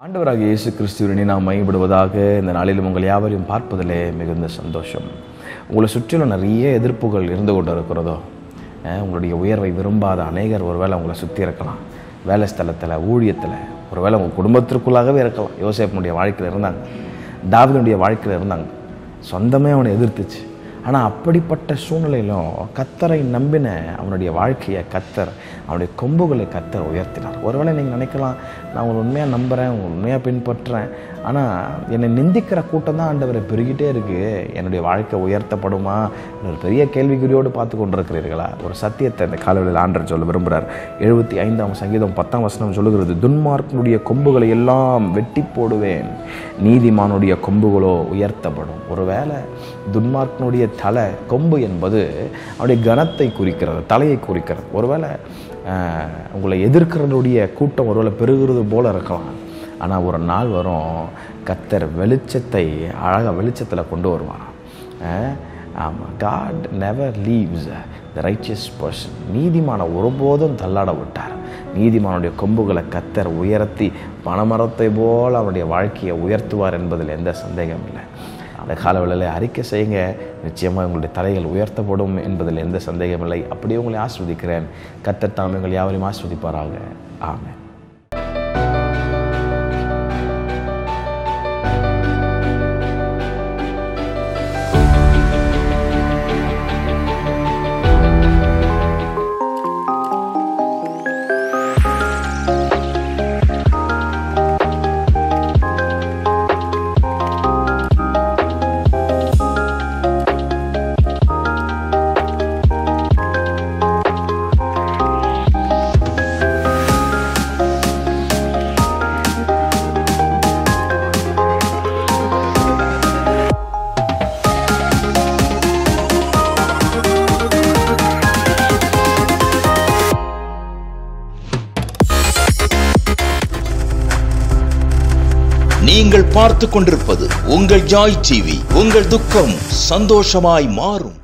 ஆண்டவராகிய இயேசு கிறிஸ்துவினை நாம் மையப்படுவதாக இந்த நாளிலும் உங்கள் யாவரையும் பார்ப்பதிலே மிகுந்த சந்தோஷம் உங்களை சுற்றிலும் நிறைய எதிர்ப்புகள் இருந்து கொண்டு இருக்கிறதோ அஹ், உங்களுடைய உயர்வை விரும்பாத அநேகர் ஒருவேளை உங்களை சுற்றி இருக்கலாம் வேலை ஸ்தலத்தில் ஊழியத்தில் ஒருவேளை உங்கள் குடும்பத்திற்குள்ளாகவே இருக்கலாம் யோசேப்பனுடைய வாழ்க்கையில் இருந்தாங்க தாவிதனுடைய வாழ்க்கையில் இருந்தாங்க சொந்தமே அவனை எதிர்த்துச்சு ஆனால் அப்படிப்பட்ட சூழ்நிலையிலும் கத்தரை நம்பின அவனுடைய வாழ்க்கையை கத்தர் அவனுடைய கொம்புகளை கத்தர் உயர்த்தினார் ஒருவேளை நீங்கள் நினைக்கலாம் நான் உங்களை உண்மையாக நம்புகிறேன் உங்களை உண்மையாக பின்பற்றுறேன் ஆனால் என்னை நிந்திக்கிற கூட்டம் தான் ஆண்டவரை பெருகிட்டே இருக்குது என்னுடைய வாழ்க்கை உயர்த்தப்படுமா ஒரு பெரிய கேள்விக்குறியோடு பார்த்து கொண்டிருக்கிறீர்களா ஒரு சத்தியத்தை இந்த காலவெளியில் ஆண்டர் சொல்ல விரும்புகிறார் எழுபத்தி ஐந்தாம் சங்கீதம் பத்தாம் வசனம் சொல்லுகிறது துன்மார்க்கனுடைய கொம்புகளை எல்லாம் வெட்டி போடுவேன் நீதிமானுடைய கொம்புகளோ உயர்த்தப்படும் ஒருவேளை துன்மார்க்கனுடைய தலை கொம்பு என்பது அவனுடைய கனத்தை குறிக்கிறது தலையை குறிக்கிறது ஒருவேளை ஆஹ், உங்களை எதிர்க்கிறவருடைய கூட்டம் ஒருவேளை பெருகிறது போல இருக்கலாம் ஆனால் ஒரு நாள் வரும் கத்தர் வெளிச்சத்தை அழகாக வெளிச்சத்தில் கொண்டு வருவான் ஆமாம் God never leaves the righteous person நீதிமான ஒருபோதும் தள்ளாட விட்டார் நீதிமானுடைய கொம்புகளை கத்தர் உயர்த்தி பணமரத்தை போல் அவனுடைய வாழ்க்கையை உயர்த்துவார் என்பதில் எந்த சந்தேகம் இல்லை அந்த காலவெளியில் அறிக்கை செய்யுங்க நிச்சயமாக உங்களுடைய தலைகள் உயர்த்தப்படும் என்பதில் எந்த சந்தேகம் இல்லை அப்படியே உங்களை ஆஸ்வதிக்கிறேன் கத்தர் தாம் எங்கள் யாவரையும் ஆஸ்வதிப்பாராக ஆமென் நீங்கள் பார்த்துக் கொண்டிருப்பது உங்கள் ஜாய் டிவி உங்கள் துக்கம் சந்தோஷமாய் மாறும்